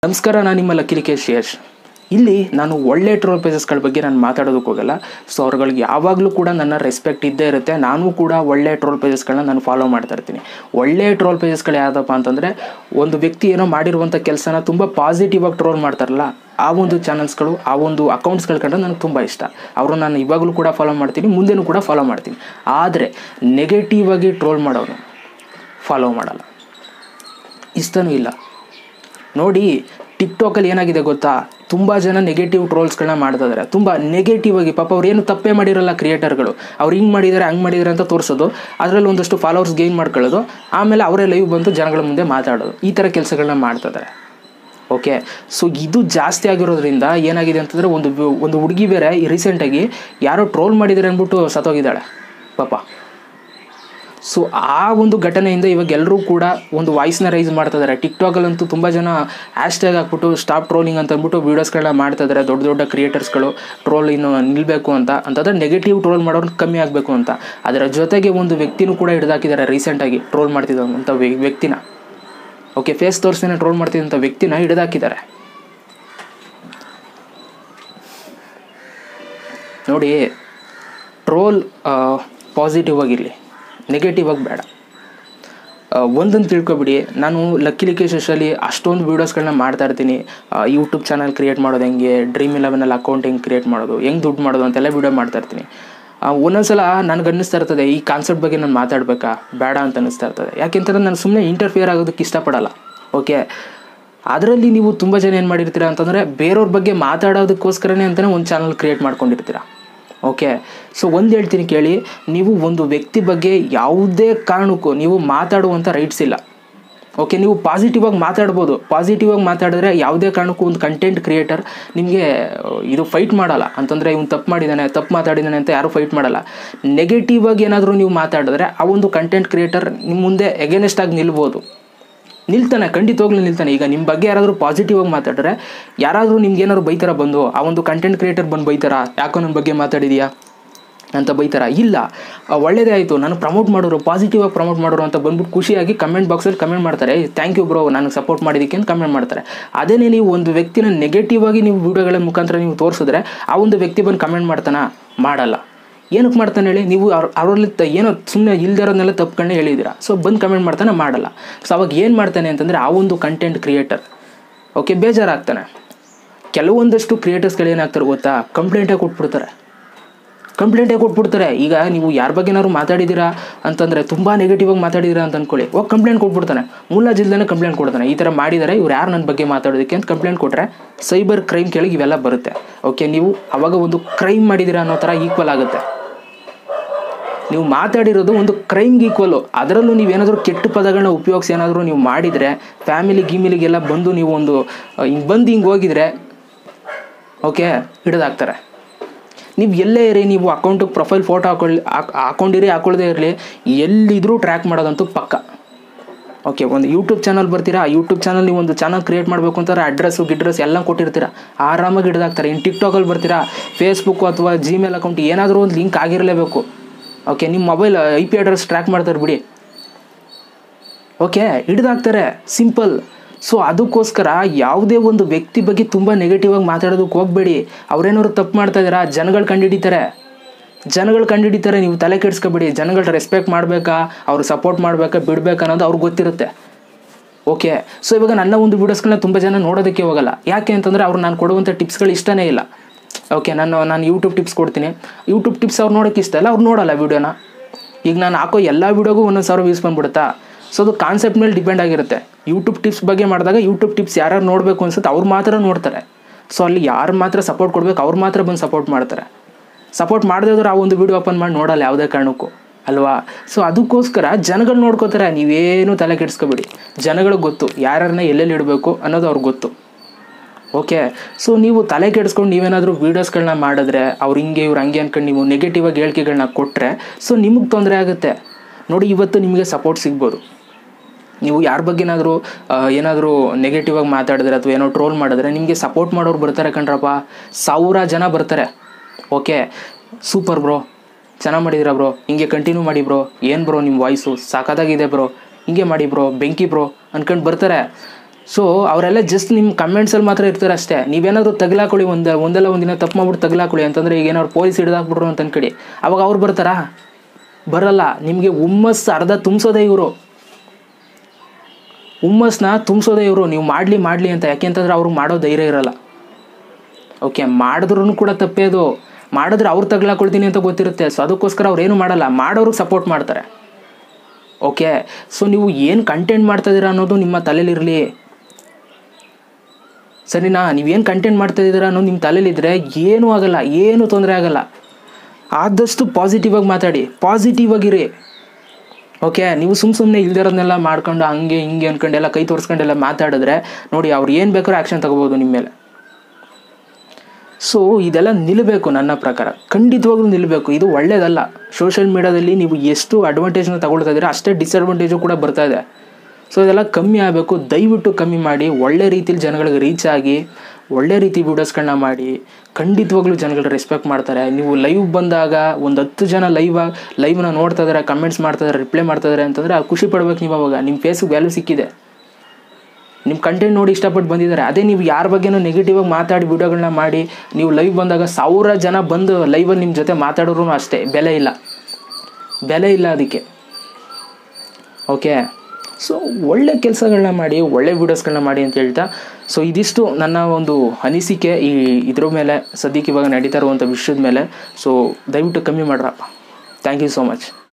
ನಮಸ್ಕಾರ ನಾನು ನಿಮ್ಮ ಲಕ್ಕಿಲಿಕೇಶ್ ಯಶ್ ಇಲ್ಲಿ ನಾನು ಒಳ್ಳೆ ಟ್ರೋಲ್ ಪೇಜಸ್ಗಳ ಬಗ್ಗೆ ನಾನು ಮಾತಾಡೋದಕ್ಕೆ ಹೋಗಲ್ಲ ಸೊ ಅವ್ರುಗಳಿಗೆ ಯಾವಾಗಲೂ ಕೂಡ ನನ್ನ ರೆಸ್ಪೆಕ್ಟ್ ಇದ್ದೇ ಇರುತ್ತೆ ನಾನು ಕೂಡ ಒಳ್ಳೆ ಟ್ರೋಲ್ ಪೇಜಸ್ಗಳನ್ನ ನಾನು ಫಾಲೋ ಮಾಡ್ತಾ ಇರ್ತೀನಿ ಒಳ್ಳೆ ಟ್ರೋಲ್ ಪೇಜಸ್ಗಳು ಯಾವುದಪ್ಪ ಅಂತಂದರೆ ಒಂದು ವ್ಯಕ್ತಿ ಏನೋ ಮಾಡಿರುವಂಥ ಕೆಲಸನ ತುಂಬ ಪಾಸಿಟಿವ್ ಆಗಿ ಟ್ರೋಲ್ ಮಾಡ್ತಾರಲ್ಲ ಆ ಒಂದು ಚಾನಲ್ಸ್ಗಳು ಆ ಒಂದು ಅಕೌಂಟ್ಸ್ಗಳು ಕಂಡ್ರೆ ನನಗೆ ತುಂಬ ಇಷ್ಟ ಅವರು ನಾನು ಇವಾಗಲೂ ಕೂಡ ಫಾಲೋ ಮಾಡ್ತೀನಿ ಮುಂದೆನೂ ಕೂಡ ಫಾಲೋ ಮಾಡ್ತೀನಿ ಆದರೆ ನೆಗೆಟಿವ್ ಆಗಿ ಟ್ರೋಲ್ ಮಾಡೋನು ಫಾಲೋ ಮಾಡಲ್ಲ ಇಷ್ಟನೂ ಇಲ್ಲ ನೋಡಿ ಟಿಕ್ಟಾಕಲ್ಲಿ ಏನಾಗಿದೆ ಗೊತ್ತಾ ತುಂಬ ಜನ ನೆಗೆಟಿವ್ ಟ್ರೋಲ್ಸ್ಗಳನ್ನ ಮಾಡ್ತಾ ಇದ್ದಾರೆ ತುಂಬ ನೆಗೆಟಿವ್ ಆಗಿ ಪಾಪ ಅವ್ರು ಏನು ತಪ್ಪೇ ಮಾಡಿರಲ್ಲ ಕ್ರಿಯೇಟರ್ಗಳು ಅವ್ರು ಹಿಂಗೆ ಮಾಡಿದ್ದಾರೆ ಹಂಗೆ ಮಾಡಿದ್ದಾರೆ ಅಂತ ತೋರಿಸೋದು ಅದರಲ್ಲಿ ಒಂದಷ್ಟು ಫಾಲೋವರ್ಸ್ ಗೇನ್ ಮಾಡ್ಕೊಳ್ಳೋದು ಆಮೇಲೆ ಅವರೇ ಲೈವ್ ಬಂದು ಜನಗಳ ಮುಂದೆ ಮಾತಾಡೋದು ಈ ಥರ ಕೆಲಸಗಳನ್ನ ಮಾಡ್ತಾ ಇದ್ದಾರೆ ಓಕೆ ಸೊ ಇದು ಜಾಸ್ತಿ ಆಗಿರೋದ್ರಿಂದ ಏನಾಗಿದೆ ಅಂತಂದರೆ ಒಂದು ಒಂದು ಹುಡುಗಿ ಬೇರೆ ರೀಸೆಂಟಾಗಿ ಯಾರೋ ಟ್ರೋಲ್ ಮಾಡಿದ್ದಾರೆ ಅಂದ್ಬಿಟ್ಟು ಸತ್ತೋಗಿದ್ದಾಳೆ ಪಾಪ ಸೊ ಆ ಒಂದು ಘಟನೆಯಿಂದ ಇವಾಗ ಎಲ್ಲರೂ ಕೂಡ ಒಂದು ವಾಯ್ಸ್ನ ರೈಸ್ ಮಾಡ್ತಾ ಇದ್ದಾರೆ ಟಿಕ್ಟಾಕಲ್ಲಂತೂ ತುಂಬ ಜನ ಹ್ಯಾಶ್ಟ್ಯಾಗ್ ಹಾಕ್ಬಿಟ್ಟು ಸ್ಟಾಪ್ ಟ್ರೋಲಿಂಗ್ ಅಂತ ಅಂದ್ಬಿಟ್ಟು ವೀಡಿಯೋಸ್ಗಳನ್ನ ಮಾಡ್ತಾ ಇದ್ದಾರೆ ದೊಡ್ಡ ದೊಡ್ಡ ಕ್ರಿಯೇಟರ್ಸ್ಗಳು ಟ್ರೋಲ್ ಇನ್ನು ನಿಲ್ಲಬೇಕು ಅಂತ ಅಂತಂದರೆ ನೆಗೆಟಿವ್ ಟ್ರೋಲ್ ಮಾಡೋರು ಕಮ್ಮಿ ಆಗಬೇಕು ಅಂತ ಅದರ ಜೊತೆಗೆ ಒಂದು ವ್ಯಕ್ತಿನೂ ಕೂಡ ಹಿಡಿದಾಕಿದ್ದಾರೆ ರೀಸೆಂಟಾಗಿ ಟ್ರೋಲ್ ಮಾಡ್ತಿದ್ದಂಥ ವ್ಯಕ್ತಿನ ಓಕೆ ಫೇಸ್ ತೋರಿಸ್ತಾನೆ ಟ್ರೋಲ್ ಮಾಡ್ತಿದ್ದಂಥ ವ್ಯಕ್ತಿನ ಹಿಡಿದಾಕಿದ್ದಾರೆ ನೋಡಿ ಟ್ರೋಲ್ ಪಾಸಿಟಿವ್ ಆಗಿರಲಿ ನೆಗೆಟಿವ್ ಆಗಿ ಬೇಡ ಒಂದನ್ನು ತಿಳ್ಕೊಬಿಡಿ ನಾನು ಲಕ್ಕಿ ಲಿಕೇಶಲ್ಲಿ ಅಷ್ಟೊಂದು ವೀಡಿಯೋಸ್ಗಳನ್ನ ಮಾಡ್ತಾ ಇರ್ತೀನಿ ಯೂಟ್ಯೂಬ್ ಚಾನಲ್ ಕ್ರಿಯೇಟ್ ಮಾಡೋದು ಹೆಂಗೆ ಡ್ರೀಮ್ ಇಲೆವೆನಲ್ಲಿ ಅಕೌಂಟ್ ಹೆಂಗೆ ಕ್ರಿಯೇಟ್ ಮಾಡೋದು ಹೆಂಗೆ ದುಡ್ಡು ಮಾಡೋದು ಅಂತೆಲ್ಲ ವೀಡಿಯೋ ಮಾಡ್ತಾ ಇರ್ತೀನಿ ಒಂದೊಂದ್ಸಲ ನನಗೆ ಅನ್ನಿಸ್ತಾ ಇರ್ತದೆ ಈ ಕಾನ್ಸೆಪ್ಟ್ ಬಗ್ಗೆ ನಾನು ಮಾತಾಡಬೇಕಾ ಬೇಡ ಅಂತ ಅನ್ನಿಸ್ತಾ ಇರ್ತದೆ ಯಾಕೆಂತಂದ್ರೆ ನಾನು ಸುಮ್ಮನೆ ಇಂಟರ್ಫಿಯರ್ ಆಗೋದಕ್ಕೆ ಇಷ್ಟಪಡಲ್ಲ ಓಕೆ ಅದರಲ್ಲಿ ನೀವು ತುಂಬ ಜನ ಏನು ಮಾಡಿರ್ತೀರ ಅಂತಂದರೆ ಬೇರೆಯವ್ರ ಬಗ್ಗೆ ಮಾತಾಡೋದಕ್ಕೋಸ್ಕರನೇ ಅಂತಲೇ ಒಂದು ಚಾನಲ್ ಕ್ರಿಯೇಟ್ ಮಾಡ್ಕೊಂಡಿರ್ತೀರ ಓಕೆ ಸೊ ಒಂದು ಹೇಳ್ತೀನಿ ಕೇಳಿ ನೀವು ಒಂದು ವ್ಯಕ್ತಿ ಬಗ್ಗೆ ಯಾವುದೇ ಕಾರಣಕ್ಕೂ ನೀವು ಮಾತಾಡುವಂಥ ರೈಟ್ಸ್ ಇಲ್ಲ ಓಕೆ ನೀವು ಪಾಸಿಟಿವ್ ಆಗಿ ಮಾತಾಡ್ಬೋದು ಪಾಸಿಟಿವ್ ಆಗಿ ಮಾತಾಡಿದ್ರೆ ಯಾವುದೇ ಕಾರಣಕ್ಕೂ ಒಂದು ಕಂಟೆಂಟ್ ಕ್ರಿಯೇಟರ್ ನಿಮಗೆ ಇದು ಫೈಟ್ ಮಾಡಲ್ಲ ಅಂತಂದರೆ ಇವ್ನು ತಪ್ಪು ಮಾಡಿದ್ದಾನೆ ತಪ್ಪು ಮಾತಾಡಿದ್ದಾನೆ ಅಂತ ಯಾರೂ ಫೈಟ್ ಮಾಡಲ್ಲ ನೆಗೆಟಿವ್ ಆಗಿ ಏನಾದರೂ ನೀವು ಮಾತಾಡಿದ್ರೆ ಆ ಒಂದು ಕಂಟೆಂಟ್ ಕ್ರಿಯೇಟರ್ ನಿಮ್ಮ ಮುಂದೆ ಎಗೇನೆಸ್ಟ್ ಆಗಿ ನಿಲ್ಬೋದು ನಿಲ್ತಾನೆ ಖಂಡಿತವಾಗ್ಲೂ ನಿಲ್ತಾನೆ ಈಗ ನಿಮ್ಮ ಬಗ್ಗೆ ಯಾರಾದರೂ ಪಾಸಿಟಿವ್ ಆಗಿ ಮಾತಾಡಿದ್ರೆ ಯಾರಾದರೂ ನಿಮ್ಗೆ ಏನಾದ್ರು ಬೈತಾರ ಬಂದು ಆ ಒಂದು ಕಂಟೆಂಟ್ ಕ್ರಿಯೇಟರ್ ಬಂದು ಬೈತಾರ ಯಾಕೋ ನನ್ನ ಬಗ್ಗೆ ಮಾತಾಡಿದೀಯಾ ಅಂತ ಬೈತಾರ ಇಲ್ಲ ಒಳ್ಳೇದೇ ಆಯಿತು ನಾನು ಪ್ರಮೋಟ್ ಮಾಡೋರು ಪಾಸಿಟಿವ್ ಆಗಿ ಪ್ರಮೋಟ್ ಮಾಡೋರು ಅಂತ ಬಂದ್ಬಿಟ್ಟು ಖುಷಿಯಾಗಿ ಕಮೆಂಟ್ ಬಾಕ್ಸಲ್ಲಿ ಕಮೆಂಟ್ ಮಾಡ್ತಾರೆ ಥ್ಯಾಂಕ್ ಯು ಬ್ರೋ ನನಗೆ ಸಪೋರ್ಟ್ ಮಾಡಿದ್ದಕ್ಕೆ ಅಂತ ಕಮೆಂಟ್ ಮಾಡ್ತಾರೆ ಅದೇನೇ ನೀವು ಒಂದು ವ್ಯಕ್ತಿನ ನೆಗೆಟಿವ್ ಆಗಿ ನೀವು ವಿಡಿಯೋಗಳ ಮುಖಾಂತರ ನೀವು ತೋರಿಸಿದ್ರೆ ಆ ಒಂದು ವ್ಯಕ್ತಿ ಬಂದು ಕಮೆಂಟ್ ಮಾಡ್ತಾನ ಮಾಡಲ್ಲ ಏನಕ್ಕೆ ಮಾಡ್ತಾನೆ ಹೇಳಿ ನೀವು ಅವ್ರ ಅವರಲ್ಲಿ ತ ಏನೋ ಸುಮ್ಮನೆ ಇಲ್ದಿರೋದನ್ನೆಲ್ಲ ತಪ್ಕೊಂಡೆ ಹೇಳಿದ್ದೀರಾ ಸೊ ಬಂದು ಕಮೆಂಟ್ ಮಾಡ್ತಾನೆ ಮಾಡಲ್ಲ ಸೊ ಅವಾಗ ಏನು ಮಾಡ್ತಾನೆ ಅಂತಂದರೆ ಆ ಒಂದು ಕಂಟೆಂಟ್ ಕ್ರಿಯೇಟರ್ ಓಕೆ ಬೇಜಾರಾಗ್ತಾನೆ ಕೆಲವೊಂದಷ್ಟು ಕ್ರಿಯೇಟರ್ಸ್ಗಳು ಏನಾಗ್ತಾರೆ ಗೊತ್ತಾ ಕಂಪ್ಲೇಂಟೇ ಕೊಟ್ಬಿಡ್ತಾರೆ ಕಂಪ್ಲೇಂಟೇ ಕೊಟ್ಬಿಡ್ತಾರೆ ಈಗ ನೀವು ಯಾರ ಬಗ್ಗೆ ಏನಾದ್ರು ಮಾತಾಡಿದ್ದೀರಾ ಅಂತಂದರೆ ತುಂಬ ನೆಗೆಟಿವ್ ಆಗಿ ಮಾತಾಡಿದ್ದೀರಾ ಅಂತ ಅಂದ್ಕೊಳ್ಳಿ ಹೋಗಿ ಕಂಪ್ಲೇಂಟ್ ಕೊಟ್ಬಿಡ್ತಾನೆ ಮುಲ್ಲಾಜಿಲ್ದೇ ಕಂಪ್ಲೇಂಟ್ ಕೊಡ್ತಾನೆ ಈ ಥರ ಮಾಡಿದ್ದಾರೆ ಇವ್ರು ಯಾರು ನನ್ನ ಬಗ್ಗೆ ಮಾತಾಡೋದಕ್ಕೆ ಅಂತ ಕಂಪ್ಲೇಂಟ್ ಕೊಟ್ಟರೆ ಸೈಬರ್ ಕ್ರೈಮ್ ಕೆಳಗೆ ಇವೆಲ್ಲ ಬರುತ್ತೆ ಓಕೆ ನೀವು ಅವಾಗ ಒಂದು ಕ್ರೈಮ್ ಮಾಡಿದ್ದೀರಾ ಅನ್ನೋ ಥರ ಈಕ್ವಲ್ ಆಗುತ್ತೆ ನೀವು ಮಾತಾಡಿರೋದು ಒಂದು ಕ್ರೈಮ್ಗೆ ಈಕ್ವಲು ಅದರಲ್ಲೂ ನೀವೇನಾದರೂ ಕೆಟ್ಟ ಪದಗಳನ್ನ ಉಪಯೋಗಿಸಿ ಏನಾದರೂ ನೀವು ಮಾಡಿದರೆ ಫ್ಯಾಮಿಲಿ ಗೀಮಿಲಿಗೆಲ್ಲ ಬಂದು ನೀವು ಒಂದು ಹಿಂಗೆ ಬಂದು ಹಿಂಗೆ ಹೋಗಿದ್ರೆ ಓಕೆ ಹಿಡಿದಾಕ್ತಾರೆ ನೀವು ಎಲ್ಲೇ ಇರಿ ನೀವು ಅಕೌಂಟಿಗೆ ಪ್ರೊಫೈಲ್ ಫೋಟೋ ಹಾಕೊಳ್ಳಿ ಹಾಕೊಂಡಿರಿ ಹಾಕೊಳ್ಳದೇ ಇರಲಿ ಎಲ್ಲಿದ್ರೂ ಟ್ರ್ಯಾಕ್ ಮಾಡೋದಂತೂ ಪಕ್ಕ ಓಕೆ ಒಂದು ಯೂಟ್ಯೂಬ್ ಚಾನಲ್ ಬರ್ತೀರಾ ಯೂಟ್ಯೂಬ್ ಚಾನಲ್ ನೀವು ಒಂದು ಚಾನಲ್ ಕ್ರಿಯೇಟ್ ಮಾಡಬೇಕು ಅಂತಾರೆ ಅಡ್ರೆಸ್ಸು ಗಿಡ್ರೆಸ್ ಎಲ್ಲ ಕೊಟ್ಟಿರ್ತೀರಾ ಆರಾಮಾಗಿ ಹಿಡಿದಾಕ್ತಾರೆ ಇನ್ನು ಟಿಕ್ಟಾಕಲ್ಲಿ ಬರ್ತೀರಾ ಫೇಸ್ಬುಕ್ಕು ಅಥವಾ ಜಿಮೇಲ್ ಅಕೌಂಟ್ ಏನಾದರೂ ಒಂದು ಲಿಂಕ್ ಆಗಿರಲೇಬೇಕು ಓಕೆ ನಿಮ್ಮ mobile I P address track ಮಾಡ್ತಾರೆ ಬಿಡಿ ಓಕೆ ಹಿಡಿದಾಕ್ತಾರೆ ಸಿಂಪಲ್ ಸೊ ಅದಕ್ಕೋಸ್ಕರ ಯಾವುದೇ ಒಂದು ವ್ಯಕ್ತಿ ಬಗ್ಗೆ ತುಂಬ ನೆಗೆಟಿವ್ ಆಗಿ ಮಾತಾಡೋದಕ್ಕೆ ಹೋಗಬೇಡಿ ಅವ್ರೇನಾದ್ರು ತಪ್ಪು ಮಾಡ್ತಾ ಇದ್ದಾರಾ ಜನಗಳು ಕಂಡುಹಿಡಿತಾರೆ ಜನಗಳು ಕಂಡುಹಿಡಿತಾರೆ ನೀವು ತಲೆ ಕೆಡಿಸ್ಕೊಬೇಡಿ ಜನಗಳು ರೆಸ್ಪೆಕ್ಟ್ ಮಾಡಬೇಕಾ ಅವ್ರು ಸಪೋರ್ಟ್ ಮಾಡಬೇಕಾ ಬಿಡಬೇಕಾ ಅನ್ನೋದು ಅವ್ರಿಗೆ ಗೊತ್ತಿರುತ್ತೆ ಓಕೆ ಸೊ ಇವಾಗ ನನ್ನ ಒಂದು ವೀಡಿಯೋಸ್ಗಳನ್ನ ತುಂಬ ಜನ ನೋಡೋದಕ್ಕೆ ಹೋಗಲ್ಲ ಯಾಕೆ ಅಂತಂದರೆ ಅವ್ರು ನಾನು ಕೊಡುವಂಥ ಟಿಪ್ಸ್ಗಳು ಇಷ್ಟನೇ ಇಲ್ಲ ಓಕೆ ನಾನು ನಾನು ಯೂಟ್ಯೂಬ್ ಟಿಪ್ಸ್ ಕೊಡ್ತೀನಿ ಯೂಟ್ಯೂಬ್ ಟಿಪ್ಸ್ ಅವ್ರು ನೋಡೋಕ್ಕೆ ಇಷ್ಟ ಇಲ್ಲ ಅವ್ರು ನೋಡಲ್ಲ ವೀಡಿಯೋನ ಈಗ ನಾನು ಹಾಕೋ ಎಲ್ಲ ವೀಡಿಯೋಗೂ ಒಂದೊಂದು ಸಾವಿರ ವ್ಯೂಸ್ ಬಂದ್ಬಿಡುತ್ತಾ ಸೊ ಅದು ಕಾನ್ಸೆಪ್ಟ್ ಮೇಲೆ ಡಿಪೆಂಡ್ ಆಗಿರುತ್ತೆ ಯೂಟ್ಯೂಬ್ ಟಿಪ್ಸ್ ಬಗ್ಗೆ ಮಾಡಿದಾಗ ಯೂಟ್ಯೂಬ್ ಟಿಪ್ಸ್ ಯಾರು ನೋಡಬೇಕು ಅನ್ಸುತ್ತೆ ಅವ್ರು ಮಾತ್ರ ನೋಡ್ತಾರೆ ಸೊ ಅಲ್ಲಿ ಯಾರು ಮಾತ್ರ ಸಪೋರ್ಟ್ ಕೊಡಬೇಕು ಅವ್ರು ಮಾತ್ರ ಬಂದು ಸಪೋರ್ಟ್ ಮಾಡ್ತಾರೆ ಸಪೋರ್ಟ್ ಮಾಡದೇ ಆ ಒಂದು ವೀಡಿಯೋ ಓಪನ್ ಮಾಡಿ ನೋಡಲ್ಲ ಯಾವುದೇ ಕಾರಣಕ್ಕೂ ಅಲ್ವಾ ಸೊ ಅದಕ್ಕೋಸ್ಕರ ಜನಗಳು ನೋಡ್ಕೋತಾರೆ ನೀವೇನು ತಲೆ ಕೆಡಿಸ್ಕೊಬೇಡಿ ಜನಗಳಿಗೆ ಗೊತ್ತು ಯಾರನ್ನ ಎಲ್ಲೆಲ್ಲಿ ಇಡಬೇಕು ಅನ್ನೋದು ಅವ್ರಿಗೆ ಗೊತ್ತು ಓಕೆ ಸೊ ನೀವು ತಲೆ ಕೆಡಿಸ್ಕೊಂಡು ನೀವೇನಾದರೂ ವೀಡಿಯೋಸ್ಗಳನ್ನ ಮಾಡಿದ್ರೆ ಅವ್ರು ಹಿಂಗೆ ಇವ್ರು ಹಂಗೆ ಅಂದ್ಕೊಂಡು ನೀವು ನೆಗೆಟಿವ್ ಆಗಿ ಹೇಳಿಕೆಗಳನ್ನ ಕೊಟ್ಟರೆ ಸೊ ನಿಮಗೆ ತೊಂದರೆ ಆಗುತ್ತೆ ನೋಡಿ ಇವತ್ತು ನಿಮಗೆ ಸಪೋರ್ಟ್ ಸಿಗ್ಬೋದು ನೀವು ಯಾರ ಬಗ್ಗೆನಾದರೂ ಏನಾದರೂ ನೆಗೆಟಿವ್ ಆಗಿ ಮಾತಾಡಿದ್ರೆ ಅಥವಾ ಏನೋ ಟ್ರೋಲ್ ಮಾಡಿದ್ರೆ ನಿಮಗೆ ಸಪೋರ್ಟ್ ಮಾಡೋರು ಬರ್ತಾರೆ ಕಣ್ರಪ್ಪ ಸಾವಿರ ಜನ ಬರ್ತಾರೆ ಓಕೆ ಸೂಪರ್ ಬ್ರೋ ಚೆನ್ನಾಗಿ ಮಾಡಿದಿರ ಬ್ರೋ ಹಿಂಗೆ ಕಂಟಿನ್ಯೂ ಮಾಡಿ ಬ್ರೋ ಏನು ಬ್ರೋ ನಿಮ್ಮ ವಾಯ್ಸು ಸಾಕಾದಾಗಿದೆ ಬ್ರೋ ಹಿಂಗೆ ಮಾಡಿ ಬ್ರೋ ಬೆಂಕಿ ಬ್ರೋ ಅನ್ಕೊಂಡು ಬರ್ತಾರೆ ಸೊ ಅವರೆಲ್ಲ ಜಸ್ಟ್ ನಿಮ್ಮ ಕಮೆಂಟ್ಸಲ್ಲಿ ಮಾತ್ರ ಇರ್ತಾರೆ ಅಷ್ಟೇ ನೀವೇನಾದರೂ ತಗಲಾಕೊಳ್ಳಿ ಒಂದು ಒಂದಲ್ಲ ಒಂದಿನ ತಪ್ಪು ಮಾಡ್ಬಿಟ್ಟು ತಗಲಾಕೊಳ್ಳಿ ಅಂತಂದರೆ ಈಗ ಏನಾದ್ರು ಪೊಲೀಸ್ ಹಿಡಿದಾಕ್ಬಿಟ್ರು ಅಂತ ಅನ್ಕಡಿ ಅವಾಗ ಅವ್ರು ಬರ್ತಾರಾ ಬರಲ್ಲ ನಿಮಗೆ ಹುಮ್ಮಸ್ಸು ಅರ್ಧ ತುಂಬಿಸೋದೇ ಇವರು ಹುಮ್ಮಸ್ನ ತುಂಬಿಸೋದೇ ಇವರು ನೀವು ಮಾಡಲಿ ಮಾಡಲಿ ಅಂತ ಯಾಕೆಂತಂದ್ರೆ ಅವ್ರಿಗೆ ಮಾಡೋ ಧೈರ್ಯ ಇರಲ್ಲ ಓಕೆ ಮಾಡಿದ್ರೂ ಕೂಡ ತಪ್ಪೇ ಅದು ಮಾಡಿದ್ರೆ ಅವ್ರು ತಗ್ಲಾಕೊಳ್ತೀನಿ ಅಂತ ಗೊತ್ತಿರುತ್ತೆ ಸೊ ಅದಕ್ಕೋಸ್ಕರ ಅವ್ರು ಏನು ಮಾಡಲ್ಲ ಮಾಡೋರಿಗೆ ಸಪೋರ್ಟ್ ಮಾಡ್ತಾರೆ ಓಕೆ ಸೊ ನೀವು ಏನು ಕಂಟೆಂಟ್ ಮಾಡ್ತಾಯಿದ್ದೀರಾ ಅನ್ನೋದು ನಿಮ್ಮ ತಲೆಯಲ್ಲಿರಲಿ ಸರಿನಾ ನೀವೇನು ಕಂಟೆಂಟ್ ಮಾಡ್ತಾಯಿದ್ದೀರಾ ಅನ್ನೋದು ನಿಮ್ಮ ತಲೆಯಲ್ಲಿದ್ದರೆ ಏನೂ ಆಗಲ್ಲ ಏನೂ ತೊಂದರೆ ಆಗಲ್ಲ ಆದಷ್ಟು ಪಾಸಿಟಿವ್ ಆಗಿ ಮಾತಾಡಿ ಪಾಸಿಟಿವ್ ಆಗಿರಿ ಓಕೆ ನೀವು ಸುಮ್ಮ ಸುಮ್ಮನೆ ಇಲ್ದಿರೋದನ್ನೆಲ್ಲ ಮಾಡ್ಕೊಂಡು ಹಂಗೆ ಹಿಂಗೆ ಅನ್ಕೊಂಡು ಎಲ್ಲ ಕೈ ತೋರಿಸ್ಕೊಂಡೆಲ್ಲ ಮಾತಾಡಿದ್ರೆ ನೋಡಿ ಅವ್ರು ಏನು ಬೇಕಾದ್ರೂ ಆ್ಯಕ್ಷನ್ ತಗೋಬೋದು ನಿಮ್ಮ ಮೇಲೆ ಸೊ ಇದೆಲ್ಲ ನಿಲ್ಲಬೇಕು ನನ್ನ ಪ್ರಕಾರ ಖಂಡಿತವಾಗ್ಲೂ ನಿಲ್ಲಬೇಕು ಇದು ಒಳ್ಳೇದಲ್ಲ ಸೋಷಿಯಲ್ ಮೀಡ್ಯಾದಲ್ಲಿ ನೀವು ಎಷ್ಟು ಅಡ್ವಾಂಟೇಜ್ನ ತಗೊಳ್ತಾ ಇದ್ದೀರಾ ಅಷ್ಟೇ ಡಿಸ್ಅಡ್ವಾಂಟೇಜು ಕೂಡ ಬರ್ತಾ ಇದೆ ಸೊ ಇದೆಲ್ಲ ಕಮ್ಮಿ ಆಗಬೇಕು ದಯವಿಟ್ಟು ಕಮ್ಮಿ ಮಾಡಿ ಒಳ್ಳೆ ರೀತಿಲಿ ಜನಗಳಿಗೆ ರೀಚ್ ಆಗಿ ಒಳ್ಳೆ ರೀತಿ ವೀಡಿಯೋಸ್ಗಳನ್ನ ಮಾಡಿ ಖಂಡಿತವಾಗ್ಲೂ ಜನಗಳು ರೆಸ್ಪೆಕ್ಟ್ ಮಾಡ್ತಾರೆ ನೀವು ಲೈವ್ ಬಂದಾಗ ಒಂದು ಹತ್ತು ಜನ ಲೈವ್ ಲೈವ್ನ ನೋಡ್ತಾ ಇದ್ದಾರೆ ಕಮೆಂಟ್ಸ್ ಮಾಡ್ತಾ ಇದ್ದಾರೆ ರಿಪ್ಲೈ ಮಾಡ್ತಾ ಇದ್ದಾರೆ ಅಂತಂದರೆ ಆ ಖುಷಿ ಪಡ್ಬೇಕು ನೀವು ಅವಾಗ ನಿಮ್ಮ ಫೇಸಿಗೆ ವ್ಯಾಲ್ಯೂ ಸಿಕ್ಕಿದೆ ನಿಮ್ಮ ಕಂಟೆಂಟ್ ನೋಡಿ ಇಷ್ಟಪಟ್ಟು ಬಂದಿದ್ದಾರೆ ಅದೇ ನೀವು ಯಾರ ಬಗ್ಗೆನೂ ನೆಗೆಟಿವ್ ಆಗಿ ಮಾತಾಡಿ ವಿಡಿಯೋಗಳನ್ನ ಮಾಡಿ ನೀವು ಲೈವ್ ಬಂದಾಗ ಸಾವಿರ ಜನ ಬಂದು ಲೈವಲ್ಲಿ ನಿಮ್ಮ ಜೊತೆ ಮಾತಾಡೋರು ಅಷ್ಟೇ ಬೆಲೆ ಇಲ್ಲ ಬೆಲೆ ಇಲ್ಲ ಅದಕ್ಕೆ ಓಕೆ ಸೊ ಒಳ್ಳೆ ಕೆಲಸಗಳನ್ನ ಮಾಡಿ ಒಳ್ಳೆ ವೀಡಿಯೋಸ್ಗಳನ್ನ ಮಾಡಿ ಅಂತ ಹೇಳ್ತಾ ಸೊ ಇದಿಷ್ಟು ನನ್ನ ಒಂದು ಅನಿಸಿಕೆ ಈ ಇದ್ರ ಮೇಲೆ ಸದ್ಯಕ್ಕೆ ಇವಾಗ ನಡೀತಾ ಇರುವಂಥ ವಿಷಯದ ಮೇಲೆ ಸೊ ದಯವಿಟ್ಟು ಕಮ್ಮಿ ಮಾಡ್ರಪ್ಪ ಥ್ಯಾಂಕ್ ಯು ಸೋ ಮಚ್